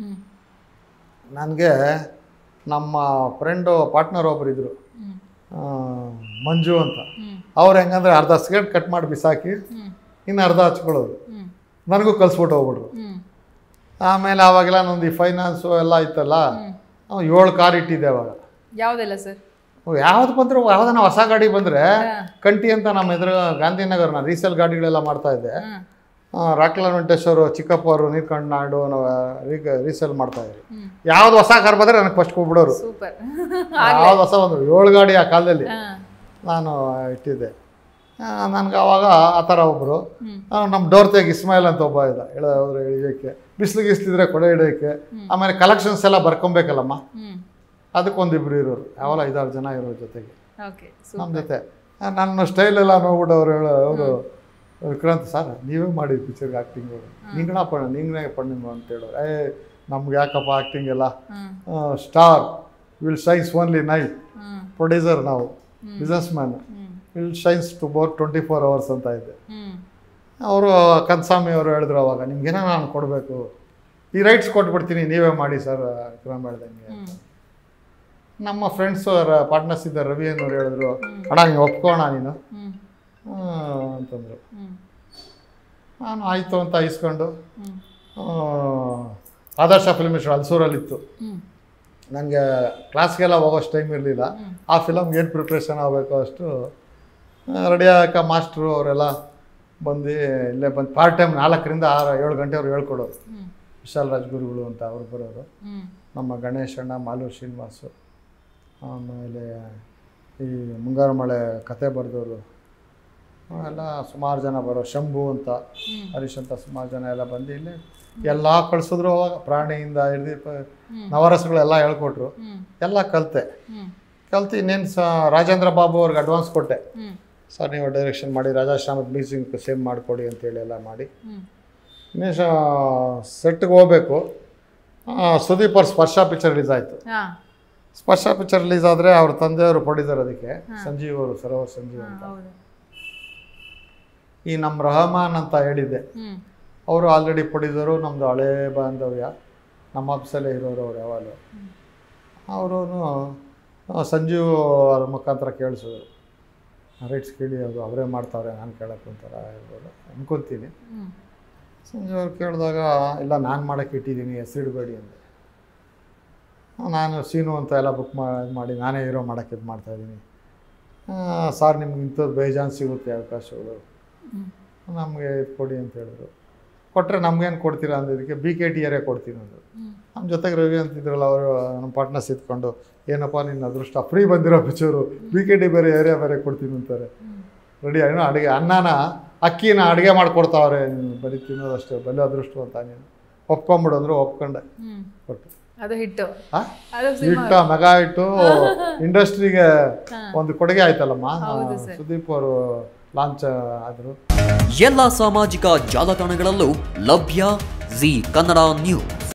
ಹ್ಮ್ ನನಗೆ ನಮ್ಮ friend partner ಒಬ್ರು ಇದ್ರು ಹ್ಮ್ ಆ, ಮಂಜು ಅಂತ ಹ್ಮ್ ಅವ್ರು ಹೆಂಗಂದ್ರೆ ಅರ್ಧ ಸಿಗರೇಟ್ ಕಟ್ ಮಾಡಿ ಬಿಸಾಕಿ ಹ್ಮ್ ಇನ್ನು ಅರ್ಧ ಹಚ್ಕೊಳ್ಳೋದು ಹ್ಮ್ ನನಗೂ ಕಲಿಸ್ಬಿಟ್ಟು ಹೋಗ್ಬಿಟ್ರು ಹ್ಮ್ ಆಮೇಲೆ ಆವಾಗೆಲ್ಲ ನಂದು ಈ ಫೈನಾನ್ಸು ಎಲ್ಲ ಇತ್ತಲ್ಲ ಹ್ಮ್ ಅವ್ನು ಏಳು ಕಾರ್ ಇಟ್ಟಿದ್ದೆ ಅವಾಗ ಯಾವುದೆಲ್ಲ ಸರ್ ಯಾವ್ದು ಬಂದ್ರು ಯಾವ್ದನ ಹೊಸ ಗಾಡಿ ಬಂದರೆ ಹಾ. ಕಂಟಿ ಅಂತ ನಮ್ಮ ಎದುರು ಗಾಂಧಿನಗರ್ ನಾನು ರೀಸೇಲ್ ಗಾಡಿಗಳೆಲ್ಲ ಮಾಡ್ತಾ ಇದ್ದೆ ಹ್ಮ್ ರಾಕ್ಲ ವೆಂಕಟೇಶ್ವರು ಚಿಕ್ಕಪ್ಪ ಅವರು ನೀರ್ಕಂಡು ನಾಡು ನಾವು ರೀಸೇಲ್ ಮಾಡ್ತಾ ಇದ್ವಿ ಹ್ಮ್ ಯಾವ್ದು ಹೊಸ ಕಾರ್ ಬಂದರೆ ನನಗೆ ಫಸ್ಟ್ ಹೋಗ್ಬಿಡೋರು ಸೂಪರ್ ಯಾವ್ದು ಹೊಸ ಬಂದರು ಏಳು ಗಾಡಿ ಆ ಕಾಲದಲ್ಲಿ ಹಾ ನಾನು ಇಟ್ಟಿದ್ದೆ ನನಗೆ ಅವಾಗ ಆ ಥರ ಒಬ್ಬರು ಹ್ಮ್ ನಮ್ಮ ಡೋರ್ ತೆಗ್ ಇಸ್ಮಾಯಿಲ್ ಅಂತ ಒಬ್ಬ ಇದ್ದ ಹೇಳೋದ್ರೆ ಇಳಿಯೋಕ್ಕೆ ಬಿಸಿಲು ಗಿಸ್ಲಿದ್ರೆ ಕೊಡೆ ಹಿಡಿಯೋಕ್ಕೆ ಆಮೇಲೆ ಕಲೆಕ್ಷನ್ಸ್ ಎಲ್ಲ ಬರ್ಕೊಬೇಕಲ್ಲಮ್ಮ ಹ್ಮ್ ಅದಕ್ಕೊಂದಿಬ್ರು ಇರೋರು ಯಾವಲ್ಲ ಐದಾರು ಜನ ಇರೋ ಜೊತೆಗೆ ಓಕೆ ನಮ್ಮ ಜೊತೆ ಆ, ನನ್ನ ಸ್ಟೈಲ್ ಎಲ್ಲ ನೋಡ್ಬಿಟ್ಟು ಅವ್ರು ಹೇಳೋ ಅವರು ವಿಕ್ರಾಂತ್ ಸರ್ ನೀವೇ ಮಾಡಿ ಪಿಕ್ಚರ್ಗೆ ಆ್ಯಕ್ಟಿಂಗು ನಿಂಗಣ ಪಣ್ಣ ನಿಂಗನೇ ಪಣ್ಣಿಂಗು ಅಂತ ಹೇಳೋರು ಏ ನಮ್ಗೆ ಯಾಕಪ್ಪ ಆ್ಯಕ್ಟಿಂಗ್ ಎಲ್ಲ hmm star will shines only night hmm producer ನಾವು business man hmm will shines to bore twenty four hours ಅಂತ ಇದ್ದೆ ಹ್ಮ್ ಅವರು ಕನ್ಸಾಮಿ ಅವರು ಹೇಳಿದ್ರು ಅವಾಗ ನಿಮ್ಗೇನೋ ನಾನು ಕೊಡಬೇಕು ಈ ರೈಟ್ಸ್ ಕೊಟ್ಬಿಡ್ತೀನಿ ನೀವೇ ಮಾಡಿ ಸರ್ ವಿಕ್ರಮ್ ಹೇಳ್ದಂಗೆ ಹ್ಮ್ ನಮ್ಮ ಫ್ರೆಂಡ್ಸ್ ಪಾರ್ಟ್ನರ್ಸ್ ಇದ್ದ ರವಿ ಅನ್ನೋರು ಹೇಳಿದ್ರು ಅಣ್ಣ ನೀವು ಒಪ್ಕೋಣ ನೀನು ಹ್ಮ್ ಹ್ಮ್, ಅಂತಂದರು ಹ್ಮ್ ನಾನು ಆಯಿತು ಅಂತ ಇಸ್ಕೊಂಡು ಹ್ಮ್ ಆ, ಆದರ್ಶ ಫಿಲ್ಮ್ ಇಷ್ಟು ಹಲ್ಸೂರಲ್ಲಿತ್ತು ಹ್ಮ್ ನನಗೆ ಕ್ಲಾಸ್ಗೆಲ್ಲ ಹೋಗೋಷ್ಟು ಟೈಮ್ ಇರಲಿಲ್ಲ ಹ್ಮ್. ಆ ಫಿಲಮ್ಗೆ ಏನು ಪ್ರಿಪ್ರೇಷನ್ ಆಗಬೇಕು ಅಷ್ಟು ರೆಡಿ ಆಗಕ್ಕೆ ಮಾಸ್ಟ್ರು ಅವರೆಲ್ಲ ಬಂದು ಇಲ್ಲೇ ಬಂದು ಪಾರ್ಟ್ ಟೈಮ್ ನಾಲ್ಕರಿಂದ ಆರು ಏಳು ಗಂಟೆವ್ರು ಹೇಳ್ಕೊಡೋರು ಹ್ಮ್ ವಿಶಾಲ್ ರಾಜ್ಗುರುಗಳು ಅಂತ ಅವ್ರು ಬರೋರು ಹ್ಮ್ ನಮ್ಮ ಗಣೇಶ್ ಅಣ್ಣ ಮಾಲೂರು ಶ್ರೀನಿವಾಸು ಆಮೇಲೆ ಈ ಮುಂಗಾರು ಮಳೆ ಕತೆ ಬರೆದವರು ಎಲ್ಲ ಸುಮಾರು ಜನ ಬರೋ ಶಂಭು ಅಂತ ಹ್ಮ್ ಹರೀಶ್ ಅಂತ ಸುಮಾರು ಜನ ಎಲ್ಲ ಬಂದು ಇಲ್ಲಿ ಎಲ್ಲ ಕಳಿಸಿದ್ರು ಅವಾಗ ಪ್ರಾಣಿಯಿಂದ ಹಿಡ್ದು ಪ ಹ್ಮ್. ನವರಸಗಳೆಲ್ಲ ಹೇಳ್ಕೊಟ್ರು ಹ್ಮ್ ಎಲ್ಲ ಕಲಿತೆ ಹ್ಮ್ ಕಲ್ತು ಇನ್ನೇನು ಸ ರಾಜೇಂದ್ರ ಬಾಬು ಅವ್ರಿಗೆ ಅಡ್ವಾನ್ಸ್ ಕೊಟ್ಟೆ ಹ್ಮ್ ಸರ್ ನೀವು ಡೈರೆಕ್ಷನ್ ಮಾಡಿ ರಾಜಾಶ್ರಾಮದ ಮ್ಯೂಸಿಕ್ ಸೇವ್ ಮಾಡಿಕೊಡಿ ಅಂತೇಳಿ ಎಲ್ಲ ಮಾಡಿ ಹ್ಮ್ ಇನ್ನೇನು ಸೆಟ್ಗೆ ಹೋಗ್ಬೇಕು ಆ, ಸುದೀಪ್ ಅವ್ರ ಸ್ಪರ್ಶ ಪಿಕ್ಚರ್ ರಿಲೀಸ್ ಆಯಿತು ಹಾ ಸ್ಪರ್ಶ ಪಿಕ್ಚರ್ ರಿಲೀಸ್ ಆದರೆ ಅವ್ರ ತಂದೆಯವರು ಪ್ರೊಡ್ಯೂಸರ್ ಅದಕ್ಕೆ ಸಂಜೀವ್ ಅವರು ಸರೋವರ್ ಸಂಜೀವ್ ಹಾ, ಅಂತ ಹೌದು ಈ ನಮ್ಮ ರಹಮಾನ್ ಅಂತ ಹೇಳಿದ್ದೆ ಹ್ಮ್ ಅವರು ಆಲ್ರೆಡಿ ಪ್ರೊಡ್ಯೂಸರು ನಮ್ಮದು ಹಳೇ ಬಾಂಧವ್ಯ ನಮ್ಮ ಆಫೀಸಲ್ಲೇ ಇರೋರು ಅವ್ರು ಯಾವಾಗಲೂ ಅವರು ಸಂಜೀವ್ ಅವ್ರ ಮುಖಾಂತರ ಕೇಳಿಸಿದ್ರು ರೈಟ್ಸ್ ಕೇಳಿ ಅದು ಅವರೇ ಮಾಡ್ತಾವ್ರೆ ನಾನು ಕೇಳಕ್ಕೆ ಒಂಥರ ಇರ್ಬೋದು ಅನ್ಕೊತೀನಿ ಹ್ಮ್ ಸಂಜೆ ಅವ್ರು ಕೇಳಿದಾಗ ಇಲ್ಲ ನಾನು ಮಾಡೋಕ್ಕೆ ಇಟ್ಟಿದ್ದೀನಿ ಹೆಸರಿಡಬೇಡಿ ಅಂದೆ ನಾನು ಸೀನು ಅಂತ ಎಲ್ಲ ಬುಕ್ ಮಾಡಿ ನಾನೇ ಹೀರೋ ಮಾಡೋಕ್ಕೆ ಇದು ಮಾಡ್ತಾಯಿದ್ದೀನಿ ಸರ್ ನಿಮ್ಗೆ ಇಂಥದ್ದು ಬೇಜಾನ್ ಸಿಗುತ್ತೆ ಅವಕಾಶಗಳು ಹ್ಮ್ ನಮಗೆ ಇದು ಕೊಡಿ ಅಂತ ಹೇಳಿದ್ರು ಕೊಟ್ಟರೆ ನಮ್ಗೇನು ಕೊಡ್ತೀರಾ ಅಂದಿದ್ದಕ್ಕೆ ಬಿ ಕೆ ಟಿ ಆರೇ ಕೊಡ್ತೀನಿ ಅಂದರು ಹ್ಮ್ ನಮ್ಮ ಜೊತೆಗೆ ರವಿ ಅಂತಿದ್ರಲ್ಲ ಅವರು ನಮ್ಮ ಪಾರ್ಟ್ನರ್ಸ್ ಇದ್ಕೊಂಡು ಏನಪ್ಪ ನಿನ್ನ ಅದೃಷ್ಟ ಫ್ರೀ ಬಂದಿರೋ ಪಿಕ್ಚರು ಬಿ ಕೆ ಟಿ ಬೇರೆ ಏರಿಯಾ ಬೇರೆ ಕೊಡ್ತೀನಿ ಅಂತಾರೆ ಹ್ಮ್ ರೆಡಿ ಏನೋ ಅಡುಗೆ ಅನ್ನನ ಅಕ್ಕಿನ ಅಡುಗೆ ಮಾಡ್ಕೊಡ್ತಾವ್ರೆ ನೀನು ಬರೀ ತಿನ್ನೋದಷ್ಟೇ ಬಲೆ ಅದೃಷ್ಟ ಅಂತ ನೀನು ಒಪ್ಕೊಂಬಿಡು ಅಂದರು ಒಪ್ಕೊಂಡೆ ಹ್ಮ್ ಕೊಟ್ಟು ಅದು ಹಿಟ್ಟು ಹಾಂ ಅದು ಸಿನಿಮಾ ಇಟ್ಟ ಮೆಗಾ ಇಟ್ಟು ಇಂಡಸ್ಟ್ರಿಗೆ ಹಾ. ಒಂದು ಕೊಡುಗೆ ಆಯ್ತಲ್ಲಮ್ಮ ಹೌದು ಸರ್. ಸುದೀಪ್ ಅವರು ಲಾಂಚ್ ಆದರು ಎಲ್ಲ ಸಾಮಾಜಿಕ ಜಾಲತಾಣಗಳಲ್ಲೂ ಲಭ್ಯ ಜಿ ಕನ್ನಡ ನ್ಯೂಸ್